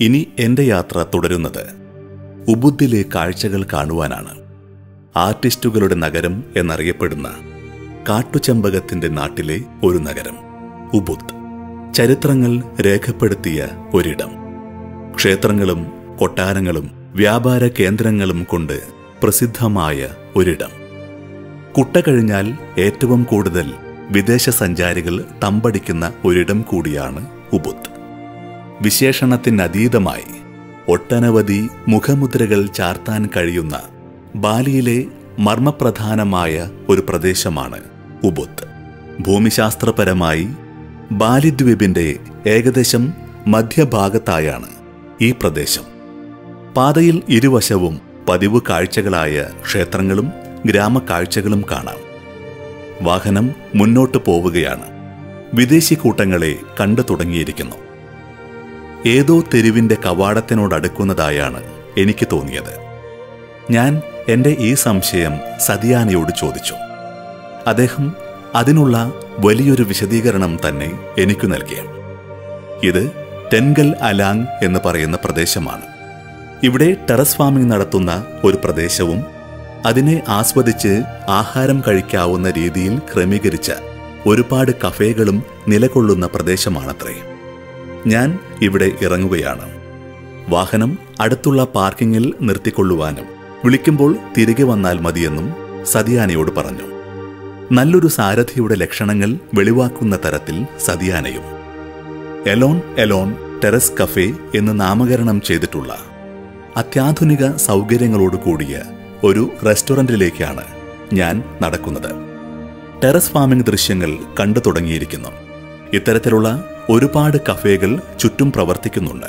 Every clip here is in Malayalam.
ഇനി എൻ്റെ യാത്ര തുടരുന്നത് ഉബുദ്ദിലെ കാഴ്ചകൾ കാണുവാനാണ് ആർട്ടിസ്റ്റുകളുടെ നഗരം എന്നറിയപ്പെടുന്ന കാട്ടുചെമ്പകത്തിന്റെ നാട്ടിലെ ഒരു നഗരം ഉബുദ് ചരിത്രങ്ങൾ രേഖപ്പെടുത്തിയ ഒരിടം ക്ഷേത്രങ്ങളും കൊട്ടാരങ്ങളും വ്യാപാര കേന്ദ്രങ്ങളും കൊണ്ട് പ്രസിദ്ധമായ ഒരിടം കുട്ട കഴിഞ്ഞാൽ ഏറ്റവും കൂടുതൽ വിദേശ സഞ്ചാരികൾ തമ്പടിക്കുന്ന ഒരിടം കൂടിയാണ് ഉബുദ് വിശേഷണത്തിനതീതമായി ഒട്ടനവധി മുഖമുദ്രകൾ ചാർത്താൻ കഴിയുന്ന ബാലിയിലെ മർമ്മപ്രധാനമായ ഒരു പ്രദേശമാണ് ഉബുദ് ഭൂമിശാസ്ത്രപരമായി ബാലിദ്വീപിന്റെ ഏകദേശം മധ്യഭാഗത്തായാണ് ഈ പ്രദേശം പാതയിൽ ഇരുവശവും പതിവ് കാഴ്ചകളായ ക്ഷേത്രങ്ങളും ഗ്രാമക്കാഴ്ചകളും കാണാം വാഹനം മുന്നോട്ട് പോവുകയാണ് വിദേശി കൂട്ടങ്ങളെ കണ്ടു തുടങ്ങിയിരിക്കുന്നു ഏതോ തെരുവിന്റെ കവാടത്തിനോടടുക്കുന്നതായാണ് എനിക്ക് തോന്നിയത് ഞാൻ എന്റെ ഈ സംശയം സതിയാനയോട് ചോദിച്ചു അദ്ദേഹം അതിനുള്ള വലിയൊരു വിശദീകരണം തന്നെ എനിക്കു നൽകി ഇത് ടെൻഗൽ അലാങ് എന്ന് പറയുന്ന പ്രദേശമാണ് ഇവിടെ ടെറസ് ഫാമിംഗ് നടത്തുന്ന ഒരു പ്രദേശവും അതിനെ ആസ്വദിച്ച് ആഹാരം കഴിക്കാവുന്ന രീതിയിൽ ക്രമീകരിച്ച ഒരുപാട് കഫേകളും നിലകൊള്ളുന്ന പ്രദേശമാണത്രേ ഞാൻ ഇവിടെ ഇറങ്ങുകയാണ് വാഹനം അടുത്തുള്ള പാർക്കിങ്ങിൽ നിർത്തിക്കൊള്ളുവാനും വിളിക്കുമ്പോൾ തിരികെ വന്നാൽ മതിയെന്നും സതിയാനയോട് പറഞ്ഞു നല്ലൊരു സാരഥിയുടെ ലക്ഷണങ്ങൾ വെളിവാക്കുന്ന തരത്തിൽ സതിയാനയും എലോൺ എലോൺ ടെറസ് കഫേ എന്ന് നാമകരണം ചെയ്തിട്ടുള്ള അത്യാധുനിക സൗകര്യങ്ങളോട് കൂടിയ ഒരു റെസ്റ്റോറന്റിലേക്കാണ് ഞാൻ നടക്കുന്നത് ടെറസ് ഫാമിംഗ് ദൃശ്യങ്ങൾ കണ്ടു തുടങ്ങിയിരിക്കുന്നു ഇത്തരത്തിലുള്ള ഒരുപാട് കഫേകൾ ചുറ്റും പ്രവർത്തിക്കുന്നുണ്ട്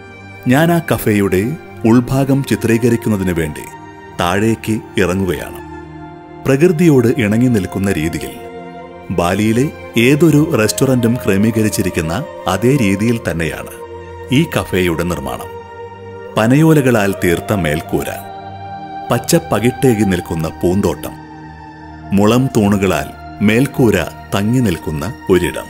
ഞാൻ ആ കഫേയുടെ ഉൾഭാഗം ചിത്രീകരിക്കുന്നതിന് വേണ്ടി താഴേക്ക് ഇറങ്ങുകയാണ് പ്രകൃതിയോട് ഇണങ്ങി നിൽക്കുന്ന രീതിയിൽ ബാലിയിലെ ഏതൊരു റെസ്റ്റോറന്റും ക്രമീകരിച്ചിരിക്കുന്ന അതേ രീതിയിൽ തന്നെയാണ് ഈ കഫേയുടെ നിർമ്മാണം പനയോലകളാൽ തീർത്ത മേൽക്കൂര പച്ച പകിട്ടേകി നിൽക്കുന്ന പൂന്തോട്ടം മുളം തൂണുകളാൽ മേൽക്കൂര തങ്ങി നിൽക്കുന്ന ഒരിടം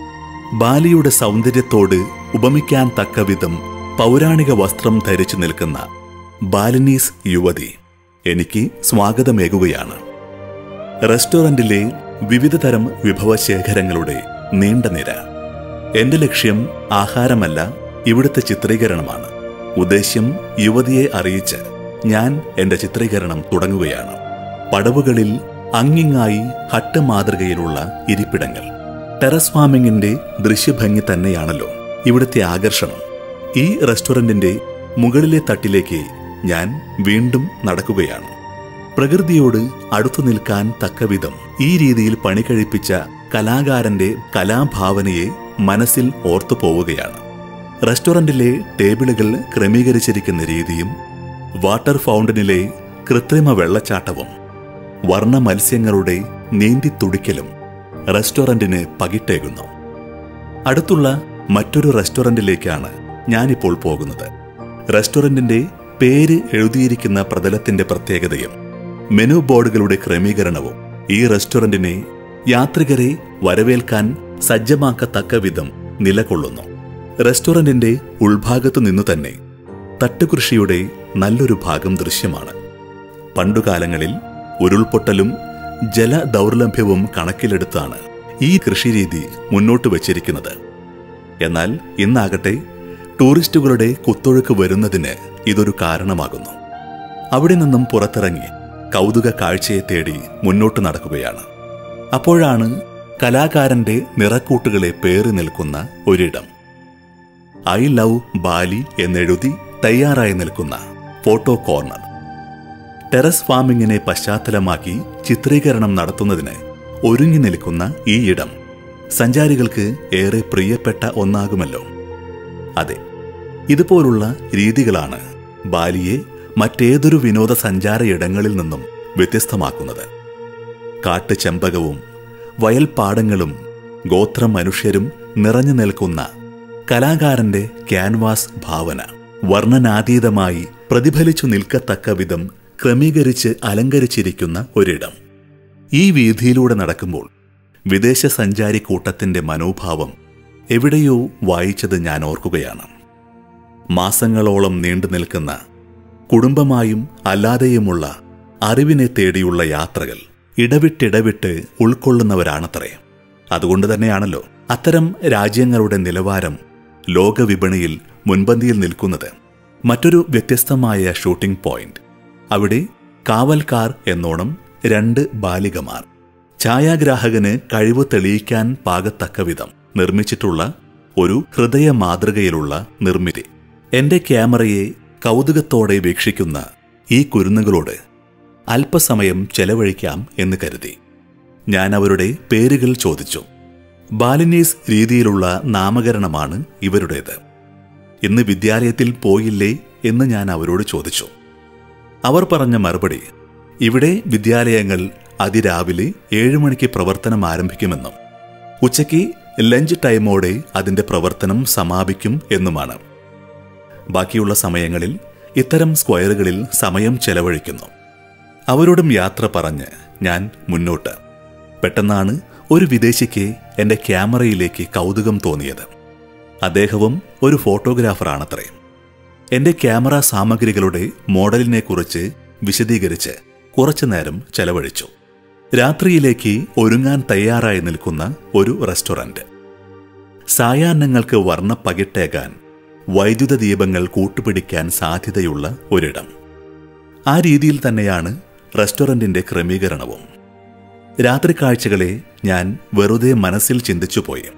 ബാലിയുടെ സൗന്ദര്യത്തോട് ഉപമിക്കാൻ തക്കവിധം പൗരാണിക വസ്ത്രം ധരിച്ചു നിൽക്കുന്ന ബാലിനീസ് യുവതി എനിക്ക് സ്വാഗതമേകുകയാണ് റെസ്റ്റോറന്റിലെ വിവിധ തരം വിഭവശേഖരങ്ങളുടെ നീണ്ട നിര എന്റെ ലക്ഷ്യം ആഹാരമല്ല ഇവിടുത്തെ ചിത്രീകരണമാണ് ഉദ്ദേശ്യം യുവതിയെ അറിയിച്ച് ഞാൻ എന്റെ ചിത്രീകരണം തുടങ്ങുകയാണ് പടവുകളിൽ അങ്ങിങ്ങായി ഹട്ട് മാതൃകയിലുള്ള ഇരിപ്പിടങ്ങൾ ടെറസ് ഫാമിംഗിന്റെ ദൃശ്യഭംഗി തന്നെയാണല്ലോ ഇവിടുത്തെ ആകർഷണം ഈ റെസ്റ്റോറന്റിന്റെ മുകളിലെ തട്ടിലേക്ക് ഞാൻ വീണ്ടും നടക്കുകയാണ് പ്രകൃതിയോട് അടുത്തു നിൽക്കാൻ തക്കവിധം ഈ രീതിയിൽ പണി കഴിപ്പിച്ച കലാകാരന്റെ കലാഭാവനയെ മനസ്സിൽ ഓർത്തു പോവുകയാണ് റെസ്റ്റോറന്റിലെ ടേബിളുകൾ ക്രമീകരിച്ചിരിക്കുന്ന രീതിയും വാട്ടർ ഫൗണ്ടനിലെ കൃത്രിമ വെള്ളച്ചാട്ടവും വർണ്ണ മത്സ്യങ്ങളുടെ നീന്തി തുടിക്കലും റെസ്റ്റോറന്റിന് പകിട്ടേകുന്നു അടുത്തുള്ള മറ്റൊരു റെസ്റ്റോറന്റിലേക്കാണ് ഞാനിപ്പോൾ പോകുന്നത് റെസ്റ്റോറന്റിന്റെ പേര് എഴുതിയിരിക്കുന്ന പ്രതലത്തിന്റെ പ്രത്യേകതയും മെനു ബോർഡുകളുടെ ക്രമീകരണവും ഈ റെസ്റ്റോറന്റിനെ യാത്രികരെ വരവേൽക്കാൻ സജ്ജമാക്കത്തക്ക വിധം നിലകൊള്ളുന്നു റെസ്റ്റോറന്റിന്റെ ഉൾഭാഗത്തു നിന്നു തന്നെ തട്ടുകൃഷിയുടെ നല്ലൊരു ഭാഗം ദൃശ്യമാണ് പണ്ടുകാലങ്ങളിൽ ഉരുൾപൊട്ടലും ജലദൗർലഭ്യവും കണക്കിലെടുത്താണ് ഈ കൃഷിരീതി മുന്നോട്ട് വച്ചിരിക്കുന്നത് എന്നാൽ ഇന്നാകട്ടെ ടൂറിസ്റ്റുകളുടെ കുത്തൊഴുക്ക് വരുന്നതിന് ഇതൊരു കാരണമാകുന്നു അവിടെ നിന്നും പുറത്തിറങ്ങി കൗതുക കാഴ്ചയെ തേടി മുന്നോട്ട് നടക്കുകയാണ് അപ്പോഴാണ് കലാകാരന്റെ നിറക്കൂട്ടുകളെ പേറി നിൽക്കുന്ന ഒരിടം ഐ ലവ് ബാലി എന്നെഴുതി തയ്യാറായി നിൽക്കുന്ന ഫോട്ടോ കോർണർ ടെറസ് ഫാമിങ്ങിനെ പശ്ചാത്തലമാക്കി ചിത്രീകരണം നടത്തുന്നതിന് ഒരുങ്ങി നിൽക്കുന്ന ഈ ഇടം സഞ്ചാരികൾക്ക് ഏറെ പ്രിയപ്പെട്ട ഒന്നാകുമല്ലോ അതെ ഇതുപോലുള്ള രീതികളാണ് ബാലിയെ മറ്റേതൊരു വിനോദസഞ്ചാര ഇടങ്ങളിൽ നിന്നും വ്യത്യസ്തമാക്കുന്നത് കാട്ടുചെമ്പകവും വയൽപ്പാടങ്ങളും ഗോത്ര മനുഷ്യരും നിറഞ്ഞു നിൽക്കുന്ന കലാകാരന്റെ ക്യാൻവാസ് ഭാവന വർണ്ണനാതീതമായി പ്രതിഫലിച്ചു നിൽക്കത്തക്ക വിധം ക്രമീകരിച്ച് അലങ്കരിച്ചിരിക്കുന്ന ഒരിടം ഈ വീതിയിലൂടെ നടക്കുമ്പോൾ വിദേശ സഞ്ചാരി കൂട്ടത്തിന്റെ മനോഭാവം എവിടെയോ വായിച്ചത് ഞാൻ ഓർക്കുകയാണ് മാസങ്ങളോളം നീണ്ടു നിൽക്കുന്ന കുടുംബമായും അല്ലാതെയുമുള്ള അറിവിനെ തേടിയുള്ള യാത്രകൾ ഇടവിട്ടിടവിട്ട് ഉൾക്കൊള്ളുന്നവരാണത്രേ അതുകൊണ്ട് തന്നെയാണല്ലോ അത്തരം രാജ്യങ്ങളുടെ നിലവാരം ലോകവിപണിയിൽ മുൻപന്തിയിൽ നിൽക്കുന്നത് മറ്റൊരു വ്യത്യസ്തമായ ഷൂട്ടിംഗ് പോയിന്റ് അവിടെ കാവൽക്കാർ എന്നോണം രണ്ട് ബാലികമാർ ഛായാഗ്രാഹകന് കഴിവ് തെളിയിക്കാൻ പാകത്തക്ക വിധം നിർമ്മിച്ചിട്ടുള്ള ഒരു ഹൃദയ മാതൃകയിലുള്ള നിർമ്മിതി എന്റെ ക്യാമറയെ കൗതുകത്തോടെ വീക്ഷിക്കുന്ന ഈ കുരുന്നുകളോട് അല്പസമയം ചെലവഴിക്കാം എന്ന് കരുതി ഞാൻ അവരുടെ പേരുകൾ ചോദിച്ചു ബാലിനീസ് രീതിയിലുള്ള നാമകരണമാണ് ഇവരുടേത് ഇന്ന് വിദ്യാലയത്തിൽ പോയില്ലേ എന്ന് ഞാൻ അവരോട് ചോദിച്ചു അവർ പറഞ്ഞ മറുപടി ഇവിടെ വിദ്യാലയങ്ങൾ അതിരാവിലെ ഏഴ് മണിക്ക് പ്രവർത്തനം ആരംഭിക്കുമെന്നും ഉച്ചയ്ക്ക് ലഞ്ച് ടൈമോടെ അതിന്റെ പ്രവർത്തനം സമാപിക്കും എന്നുമാണ് ബാക്കിയുള്ള സമയങ്ങളിൽ ഇത്തരം സ്ക്വയറുകളിൽ സമയം ചെലവഴിക്കുന്നു അവരോടും യാത്ര പറഞ്ഞ് ഞാൻ മുന്നോട്ട് പെട്ടെന്നാണ് ഒരു വിദേശിക്ക് എന്റെ ക്യാമറയിലേക്ക് കൗതുകം തോന്നിയത് അദ്ദേഹവും ഒരു ഫോട്ടോഗ്രാഫറാണത്രേ എന്റെ ക്യാമറ സാമഗ്രികളുടെ മോഡലിനെക്കുറിച്ച് വിശദീകരിച്ച് കുറച്ചു നേരം ചെലവഴിച്ചു രാത്രിയിലേക്ക് ഒരുങ്ങാൻ തയ്യാറായി നിൽക്കുന്ന ഒരു റെസ്റ്റോറന്റ് സായാഹ്നങ്ങൾക്ക് വർണ്ണ പകിട്ടേകാൻ വൈദ്യുത ദീപങ്ങൾ കൂട്ടുപിടിക്കാൻ സാധ്യതയുള്ള ഒരിടം ആ രീതിയിൽ തന്നെയാണ് റെസ്റ്റോറന്റിന്റെ ക്രമീകരണവും രാത്രി കാഴ്ചകളെ ഞാൻ വെറുതെ മനസ്സിൽ ചിന്തിച്ചുപോയി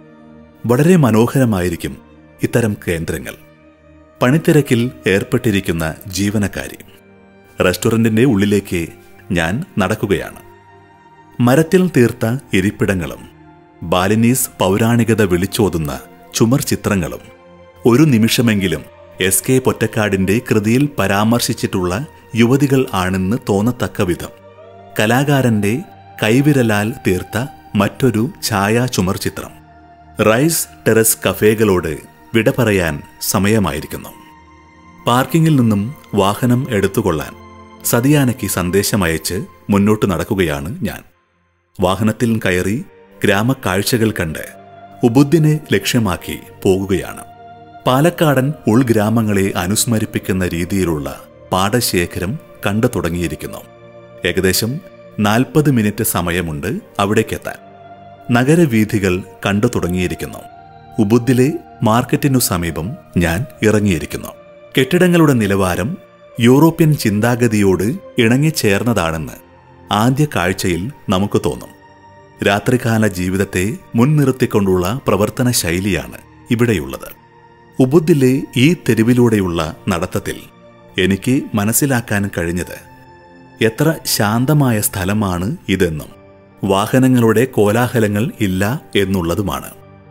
വളരെ മനോഹരമായിരിക്കും ഇത്തരം കേന്ദ്രങ്ങൾ പണിത്തിരക്കിൽ ഏർപ്പെട്ടിരിക്കുന്ന ജീവനക്കാരി റെസ്റ്റോറന്റിന്റെ ഉള്ളിലേക്ക് ഞാൻ നടക്കുകയാണ് മരത്തിൽ തീർത്ത ഇരിപ്പിടങ്ങളും ബാലിനീസ് പൗരാണികത വിളിച്ചോതുന്ന ചുമർ ചിത്രങ്ങളും ഒരു നിമിഷമെങ്കിലും എസ് കെ പൊറ്റക്കാടിന്റെ കൃതിയിൽ പരാമർശിച്ചിട്ടുള്ള യുവതികൾ ആണെന്ന് തോന്നത്തക്ക വിധം കലാകാരന്റെ കൈവിരലാൽ തീർത്ത മറ്റൊരു ഛായാ ചുമർ ചിത്രം റൈസ് ടെറസ് കഫേകളോട് വിട പറയാൻ സമയമായിരിക്കുന്നു പാർക്കിങ്ങിൽ നിന്നും വാഹനം എടുത്തുകൊള്ളാൻ സതിയാനയ്ക്ക് സന്ദേശമയച്ച് മുന്നോട്ട് നടക്കുകയാണ് ഞാൻ വാഹനത്തിൽ കയറി ഗ്രാമക്കാഴ്ചകൾ കണ്ട് ഉബുദ്ദിനെ ലക്ഷ്യമാക്കി പോകുകയാണ് പാലക്കാടൻ ഉൾഗ്രാമങ്ങളെ അനുസ്മരിപ്പിക്കുന്ന രീതിയിലുള്ള പാടശേഖരം കണ്ടു തുടങ്ങിയിരിക്കുന്നു ഏകദേശം നാൽപ്പത് മിനിറ്റ് സമയമുണ്ട് അവിടേക്കെത്താൻ നഗരവീഥികൾ കണ്ടു തുടങ്ങിയിരിക്കുന്നു ഉബുദ്ദിലെ മാർക്കറ്റിനു സമീപം ഞാൻ ഇറങ്ങിയിരിക്കുന്നു കെട്ടിടങ്ങളുടെ നിലവാരം യൂറോപ്യൻ ചിന്താഗതിയോട് ഇണങ്ങിച്ചേർന്നതാണെന്ന് ആദ്യ കാഴ്ചയിൽ നമുക്ക് തോന്നും രാത്രികാല ജീവിതത്തെ മുൻനിർത്തിക്കൊണ്ടുള്ള പ്രവർത്തന ശൈലിയാണ് ഇവിടെയുള്ളത് ഉബുദ്ദിലെ ഈ തെരുവിലൂടെയുള്ള നടത്തത്തിൽ എനിക്ക് മനസ്സിലാക്കാൻ കഴിഞ്ഞത് എത്ര ശാന്തമായ സ്ഥലമാണ് ഇതെന്നും വാഹനങ്ങളുടെ കോലാഹലങ്ങൾ ഇല്ല എന്നുള്ളതുമാണ്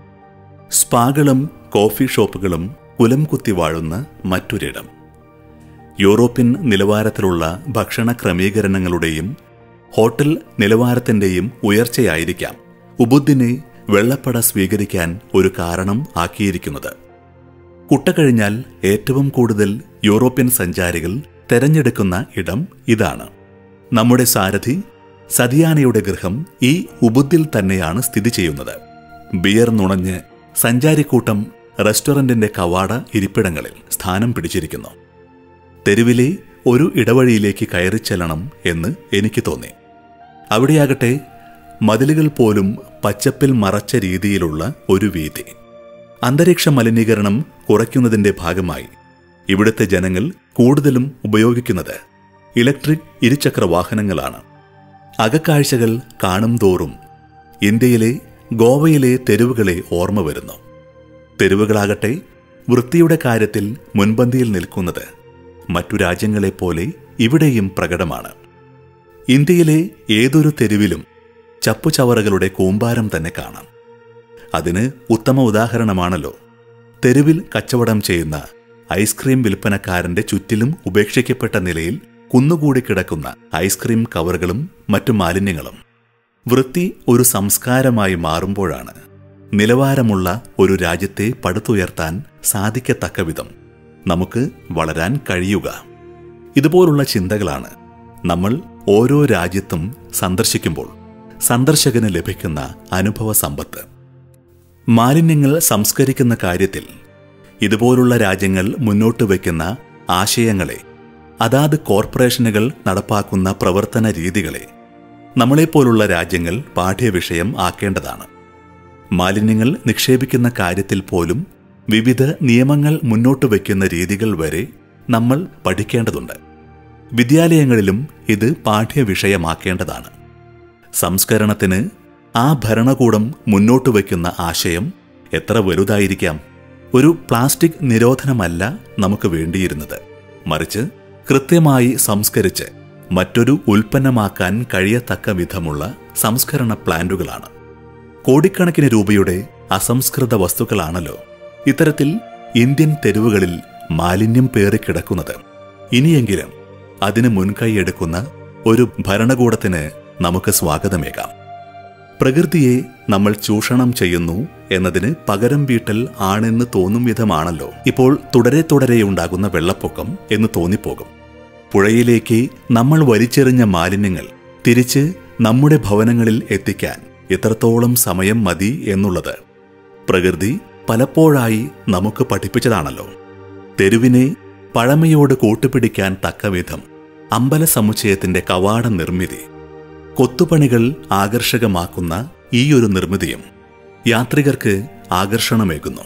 സ്പാകളും കോഫി ഷോപ്പുകളും കുലം കുത്തി വാഴുന്ന മറ്റൊരിടം യൂറോപ്യൻ നിലവാരത്തിലുള്ള ഭക്ഷണ ക്രമീകരണങ്ങളുടെയും ഹോട്ടൽ നിലവാരത്തിന്റെയും ഉയർച്ചയായിരിക്കാം ഉബുദ്ദിനെ വെള്ളപ്പട സ്വീകരിക്കാൻ ഒരു കാരണം ആക്കിയിരിക്കുന്നത് കുട്ടകഴിഞ്ഞാൽ ഏറ്റവും കൂടുതൽ യൂറോപ്യൻ സഞ്ചാരികൾ തെരഞ്ഞെടുക്കുന്ന ഇടം ഇതാണ് നമ്മുടെ സാരഥി സതിയാനയുടെ ഗൃഹം ഈ ഉബുദ്ദിൽ തന്നെയാണ് സ്ഥിതി ചെയ്യുന്നത് ബിയർ നുണഞ്ഞ് സഞ്ചാരിക്കൂട്ടം റെസ്റ്റോറന്റിന്റെ കവാട ഇരിപ്പിടങ്ങളിൽ സ്ഥാനം പിടിച്ചിരിക്കുന്നു തെരുവിലെ ഒരു ഇടവഴിയിലേക്ക് കയറി ചെല്ലണം എന്ന് എനിക്ക് തോന്നി അവിടെയാകട്ടെ മതിലുകൾ പോലും പച്ചപ്പിൽ മറച്ച രീതിയിലുള്ള ഒരു വീതി അന്തരീക്ഷ മലിനീകരണം കുറയ്ക്കുന്നതിന്റെ ഭാഗമായി ഇവിടുത്തെ ജനങ്ങൾ കൂടുതലും ഉപയോഗിക്കുന്നത് ഇലക്ട്രിക് ഇരുചക്ര വാഹനങ്ങളാണ് അകക്കാഴ്ചകൾ കാണും തോറും ഇന്ത്യയിലെ ഗോവയിലെ തെരുവുകളെ ഓർമ്മ വരുന്നു തെരുവുകളാകട്ടെ വൃത്തിയുടെ കാര്യത്തിൽ മുൻപന്തിയിൽ നിൽക്കുന്നത് മറ്റു രാജ്യങ്ങളെപ്പോലെ ഇവിടെയും പ്രകടമാണ് ഇന്ത്യയിലെ ഏതൊരു തെരുവിലും ചപ്പുചവറുകളുടെ കൂമ്പാരം തന്നെ കാണാം അതിന് ഉത്തമ ഉദാഹരണമാണല്ലോ തെരുവിൽ കച്ചവടം ചെയ്യുന്ന ഐസ്ക്രീം വിൽപ്പനക്കാരന്റെ ചുറ്റിലും ഉപേക്ഷിക്കപ്പെട്ട നിലയിൽ കുന്നുകൂടി കിടക്കുന്ന ഐസ്ക്രീം കവറുകളും മറ്റു മാലിന്യങ്ങളും വൃത്തി ഒരു സംസ്കാരമായി മാറുമ്പോഴാണ് നിലവാരമുള്ള ഒരു രാജ്യത്തെ പടുത്തുയർത്താൻ സാധിക്കത്തക്ക വിധം നമുക്ക് വളരാൻ കഴിയുക ഇതുപോലുള്ള ചിന്തകളാണ് നമ്മൾ ഓരോ രാജ്യത്തും സന്ദർശിക്കുമ്പോൾ സന്ദർശകന് ലഭിക്കുന്ന അനുഭവ സമ്പത്ത് മാലിന്യങ്ങൾ സംസ്കരിക്കുന്ന കാര്യത്തിൽ ഇതുപോലുള്ള രാജ്യങ്ങൾ മുന്നോട്ട് വയ്ക്കുന്ന ആശയങ്ങളെ അതാത് കോർപ്പറേഷനുകൾ നടപ്പാക്കുന്ന പ്രവർത്തന രീതികളെ നമ്മളെപ്പോലുള്ള രാജ്യങ്ങൾ പാഠ്യവിഷയം ആക്കേണ്ടതാണ് മാലിന്യങ്ങൾ നിക്ഷേപിക്കുന്ന കാര്യത്തിൽ പോലും വിവിധ നിയമങ്ങൾ മുന്നോട്ട് വയ്ക്കുന്ന രീതികൾ വരെ നമ്മൾ പഠിക്കേണ്ടതുണ്ട് വിദ്യാലയങ്ങളിലും ഇത് പാഠ്യവിഷയമാക്കേണ്ടതാണ് സംസ്കരണത്തിന് ആ ഭരണകൂടം മുന്നോട്ട് വയ്ക്കുന്ന ആശയം എത്ര വലുതായിരിക്കാം ഒരു പ്ലാസ്റ്റിക് നിരോധനമല്ല നമുക്ക് വേണ്ടിയിരുന്നത് മറിച്ച് കൃത്യമായി സംസ്കരിച്ച് മറ്റൊരു ഉൽപ്പന്നമാക്കാൻ കഴിയത്തക്ക വിധമുള്ള സംസ്കരണ പ്ലാന്റുകളാണ് കോടിക്കണക്കിന് രൂപയുടെ അസംസ്കൃത വസ്തുക്കളാണല്ലോ ഇത്തരത്തിൽ ഇന്ത്യൻ തെരുവുകളിൽ മാലിന്യം പേറിക്കിടക്കുന്നത് ഇനിയെങ്കിലും അതിന് മുൻകൈയെടുക്കുന്ന ഒരു ഭരണകൂടത്തിന് നമുക്ക് സ്വാഗതമേകാം പ്രകൃതിയെ നമ്മൾ ചൂഷണം ചെയ്യുന്നു എന്നതിന് പകരം വീട്ടൽ ആണെന്ന് തോന്നും വിധമാണല്ലോ ഇപ്പോൾ തുടരെ തുടരെ ഉണ്ടാകുന്ന വെള്ളപ്പൊക്കം എന്ന് തോന്നിപ്പോകും പുഴയിലേക്ക് നമ്മൾ വലിച്ചെറിഞ്ഞ മാലിന്യങ്ങൾ തിരിച്ച് നമ്മുടെ ഭവനങ്ങളിൽ എത്തിക്കാൻ എത്രത്തോളം സമയം മതി എന്നുള്ളത് പ്രകൃതി പലപ്പോഴായി നമുക്ക് പഠിപ്പിച്ചതാണല്ലോ തെരുവിനെ പഴമയോട് കൂട്ടുപിടിക്കാൻ തക്കവിധം അമ്പല സമുച്ചയത്തിന്റെ കവാട നിർമ്മിതി കൊത്തുപണികൾ ആകർഷകമാക്കുന്ന ഈ ഒരു നിർമ്മിതിയും യാത്രികർക്ക് ആകർഷണമേകുന്നു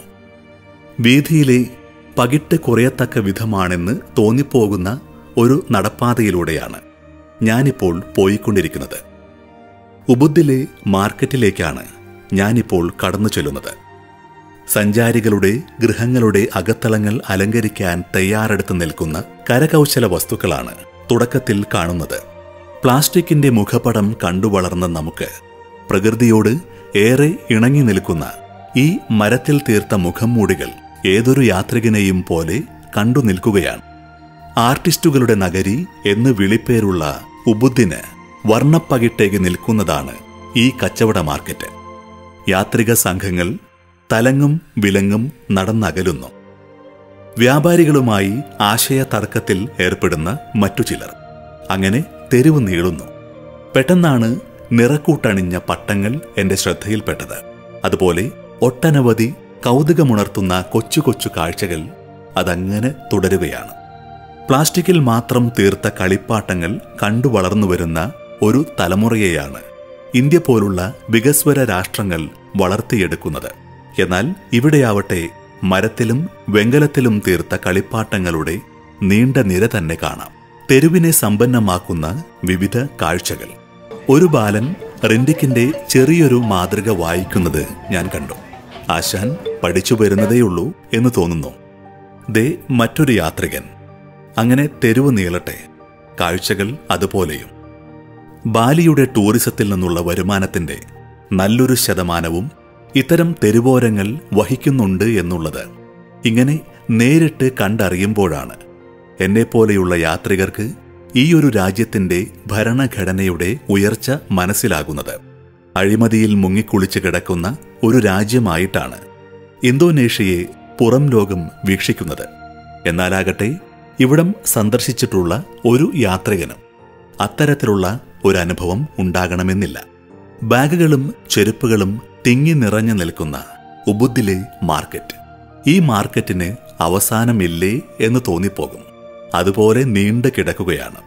വീതിയിലെ പകിട്ട് കുറയത്തക്ക വിധമാണെന്ന് തോന്നിപ്പോകുന്ന ഒരു നടപ്പാതയിലൂടെയാണ് ഞാനിപ്പോൾ പോയിക്കൊണ്ടിരിക്കുന്നത് ഉബുദ്ദിലെ മാർക്കറ്റിലേക്കാണ് ഞാനിപ്പോൾ കടന്നു ചെല്ലുന്നത് സഞ്ചാരികളുടെ ഗൃഹങ്ങളുടെ അകത്തളങ്ങൾ അലങ്കരിക്കാൻ തയ്യാറെടുത്ത് നിൽക്കുന്ന കരകൗശല വസ്തുക്കളാണ് തുടക്കത്തിൽ കാണുന്നത് പ്ലാസ്റ്റിക്കിന്റെ മുഖപടം കണ്ടുവളർന്ന നമുക്ക് പ്രകൃതിയോട് ഏറെ ഇണങ്ങി നിൽക്കുന്ന ഈ മരത്തിൽ തീർത്ത മുഖംമൂടികൾ ഏതൊരു യാത്രികനെയും പോലെ കണ്ടു നിൽക്കുകയാണ് ആർട്ടിസ്റ്റുകളുടെ നഗരി എന്ന് വിളിപ്പേരുള്ള ഉബുദ്ദിന് വർണ്ണപ്പകിട്ടേക്ക് നിൽക്കുന്നതാണ് ഈ കച്ചവട മാർക്കറ്റ് യാത്രിക സംഘങ്ങൾ തലങ്ങും വിലങ്ങും നടന്നകലുന്നു വ്യാപാരികളുമായി ആശയ തർക്കത്തിൽ ഏർപ്പെടുന്ന മറ്റു ചിലർ അങ്ങനെ തെരുവ് നീളുന്നു പെട്ടെന്നാണ് നിറക്കൂട്ടണിഞ്ഞ പട്ടങ്ങൾ എന്റെ ശ്രദ്ധയിൽപ്പെട്ടത് അതുപോലെ ഒട്ടനവധി കൗതുകമുണർത്തുന്ന കൊച്ചു കൊച്ചു കാഴ്ചകൾ അതങ്ങനെ തുടരുകയാണ് പ്ലാസ്റ്റിക്കിൽ മാത്രം തീർത്ത കളിപ്പാട്ടങ്ങൾ കണ്ടു വളർന്നുവരുന്ന ഒരു തലമുറയെയാണ് ഇന്ത്യ പോലുള്ള വികസ്വര രാഷ്ട്രങ്ങൾ വളർത്തിയെടുക്കുന്നത് എന്നാൽ ഇവിടെയാവട്ടെ മരത്തിലും വെങ്കലത്തിലും തീർത്ത കളിപ്പാട്ടങ്ങളുടെ നീണ്ട നിര തന്നെ കാണാം തെരുവിനെ സമ്പന്നമാക്കുന്ന വിവിധ കാഴ്ചകൾ ഒരു ബാലൻ റിൻഡിക്കിന്റെ ചെറിയൊരു മാതൃക വായിക്കുന്നത് ഞാൻ കണ്ടു ആശാൻ പഠിച്ചു വരുന്നതേയുള്ളൂ എന്ന് തോന്നുന്നു ദേ മറ്റൊരു യാത്രികൻ അങ്ങനെ തെരുവ് നീളട്ടെ കാഴ്ചകൾ അതുപോലെയും ബാലിയുടെ ടൂറിസത്തിൽ നിന്നുള്ള വരുമാനത്തിന്റെ നല്ലൊരു ശതമാനവും ഇത്തരം തെരുവോരങ്ങൾ വഹിക്കുന്നുണ്ട് എന്നുള്ളത് ഇങ്ങനെ നേരിട്ട് കണ്ടറിയുമ്പോഴാണ് എന്നെപ്പോലെയുള്ള യാത്രികർക്ക് ഈ ഒരു രാജ്യത്തിന്റെ ഭരണഘടനയുടെ ഉയർച്ച മനസ്സിലാകുന്നത് അഴിമതിയിൽ മുങ്ങിക്കുളിച്ച് കിടക്കുന്ന ഒരു രാജ്യമായിട്ടാണ് ഇന്തോനേഷ്യയെ പുറം ലോകം വീക്ഷിക്കുന്നത് എന്നാലാകട്ടെ ഇവിടം സന്ദർശിച്ചിട്ടുള്ള ഒരു യാത്രികനും അത്തരത്തിലുള്ള ഒരു അനുഭവം ഉണ്ടാകണമെന്നില്ല ബാഗുകളും ചെരുപ്പുകളും തിങ്ങി നിറഞ്ഞു നിൽക്കുന്ന ഉബുദ്ദിലെ മാർക്കറ്റ് ഈ മാർക്കറ്റിന് അവസാനമില്ലേ എന്ന് തോന്നിപ്പോകും അതുപോലെ നീണ്ടു കിടക്കുകയാണ്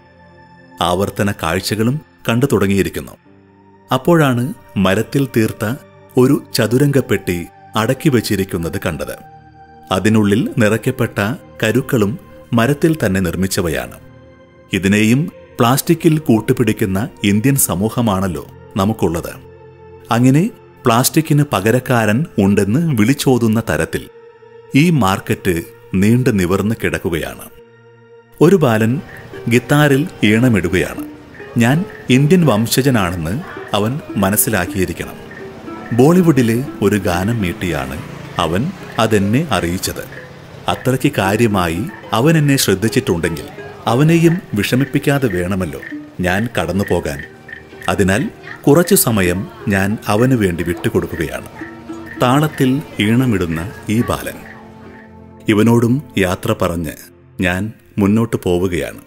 ആവർത്തന കാഴ്ചകളും കണ്ടു തുടങ്ങിയിരിക്കുന്നു അപ്പോഴാണ് മരത്തിൽ തീർത്ത ഒരു ചതുരംഗപ്പെട്ടി അടക്കി വച്ചിരിക്കുന്നത് കണ്ടത് അതിനുള്ളിൽ നിറയ്ക്കപ്പെട്ട കരുക്കളും മരത്തിൽ തന്നെ നിർമ്മിച്ചവയാണ് ഇതിനെയും പ്ലാസ്റ്റിക്കിൽ കൂട്ടുപിടിക്കുന്ന ഇന്ത്യൻ സമൂഹമാണല്ലോ നമുക്കുള്ളത് അങ്ങനെ പ്ലാസ്റ്റിക്കിന് പകരക്കാരൻ ഉണ്ടെന്ന് വിളിച്ചോതുന്ന തരത്തിൽ ഈ മാർക്കറ്റ് നീണ്ടു നിവർന്ന് കിടക്കുകയാണ് ഒരു ബാലൻ ഗിത്താറിൽ ഈണമിടുകയാണ് ഞാൻ ഇന്ത്യൻ വംശജനാണെന്ന് അവൻ മനസ്സിലാക്കിയിരിക്കണം ബോളിവുഡിലെ ഒരു ഗാനം മീട്ടിയാണ് അവൻ അതെന്നെ അറിയിച്ചത് അത്രയ്ക്ക് കാര്യമായി അവൻ എന്നെ ശ്രദ്ധിച്ചിട്ടുണ്ടെങ്കിൽ അവനെയും വിഷമിപ്പിക്കാതെ വേണമല്ലോ ഞാൻ കടന്നു പോകാൻ അതിനാൽ കുറച്ചു സമയം ഞാൻ അവനു വേണ്ടി വിട്ടുകൊടുക്കുകയാണ് താളത്തിൽ ഈണമിടുന്ന ഈ ബാലൻ ഇവനോടും യാത്ര പറഞ്ഞ് ഞാൻ മുന്നോട്ട് പോവുകയാണ്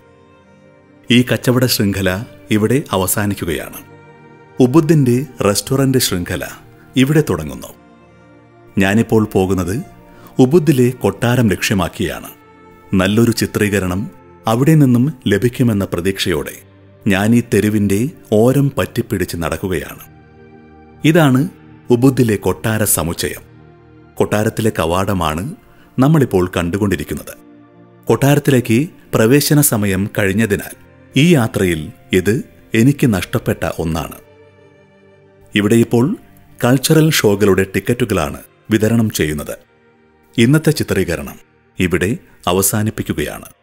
ഈ കച്ചവട ശൃംഖല ഇവിടെ അവസാനിക്കുകയാണ് ഉബുദ്ദിന്റെ റെസ്റ്റോറന്റ് ശൃംഖല ഇവിടെ തുടങ്ങുന്നു ഞാനിപ്പോൾ പോകുന്നത് ഉബുദിലെ കൊട്ടാരം ലക്ഷ്യമാക്കിയാണ് നല്ലൊരു ചിത്രീകരണം അവിടെ നിന്നും ലഭിക്കുമെന്ന പ്രതീക്ഷയോടെ ഞാൻ ഈ തെരുവിന്റെ ഓരം പറ്റിപ്പിടിച്ച് നടക്കുകയാണ് ഇതാണ് ഉബുദിലെ കൊട്ടാര സമുച്ചയം കൊട്ടാരത്തിലെ കവാടമാണ് നമ്മളിപ്പോൾ കണ്ടുകൊണ്ടിരിക്കുന്നത് കൊട്ടാരത്തിലേക്ക് പ്രവേശന സമയം കഴിഞ്ഞതിനാൽ ഈ യാത്രയിൽ ഇത് എനിക്ക് നഷ്ടപ്പെട്ട ഒന്നാണ് ഇവിടെ ഇപ്പോൾ കൾച്ചറൽ ഷോകളുടെ ടിക്കറ്റുകളാണ് വിതരണം ചെയ്യുന്നത് ഇന്നത്തെ ചിത്രീകരണം ഇവിടെ അവസാനിപ്പിക്കുകയാണ്